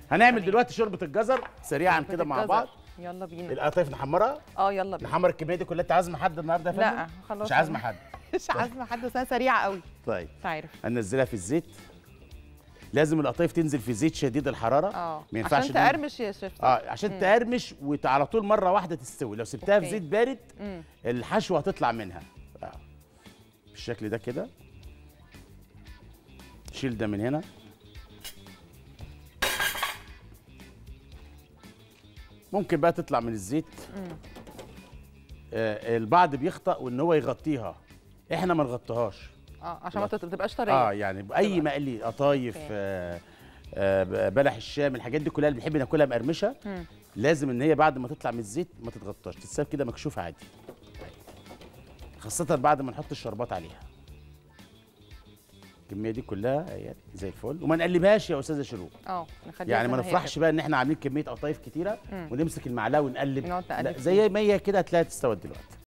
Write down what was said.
هنعمل تمام. دلوقتي شوربه الجزر سريعا كده مع الجزر. بعض يلا بينا القطايف نحمرها اه يلا بينا نحمر الكميه دي كلها انت عازمه حد النهارده يا فندم لا خلاص مش عازمه أنا حد مش عازمه حد بس انا سريعه قوي طيب انت عارف هننزلها في الزيت لازم القطايف تنزل في زيت شديد الحراره اه ما ينفعش عشان إن هي- تقرمش يا شيف اه عشان تقرمش وعلى طول مره واحده تستوي لو سبتها في أوكي. زيت بارد مم. الحشوه هتطلع منها آه. بالشكل ده كده شيل ده من هنا ممكن بقى تطلع من الزيت آه البعض بيخطأ وان هو يغطيها احنا ما نغطيهاش اه عشان ما تت- تبقاش طريه اه يعني باي تبقى. مقلي قطايف أوكي. آه آه بلح الشام الحاجات دي كلها اللي بنحب ناكلها مقرمشه مم. لازم ان هي بعد ما تطلع من الزيت ما تتغطاش تتساب كده مكشوفه عادي خاصه بعد ما نحط الشربات عليها الكميه دي كلها اهي زي الفل وما نقلبهاش يا استاذه شروق اه نخليها يعني زي ما هي نفرحش كده. بقى ان احنا عاملين كميه قطايف كتيره مم. ونمسك المعلقه ونقلب نقعد نقلب لا فيها. زي ما هي كده هتلاقيها تستوت دلوقتي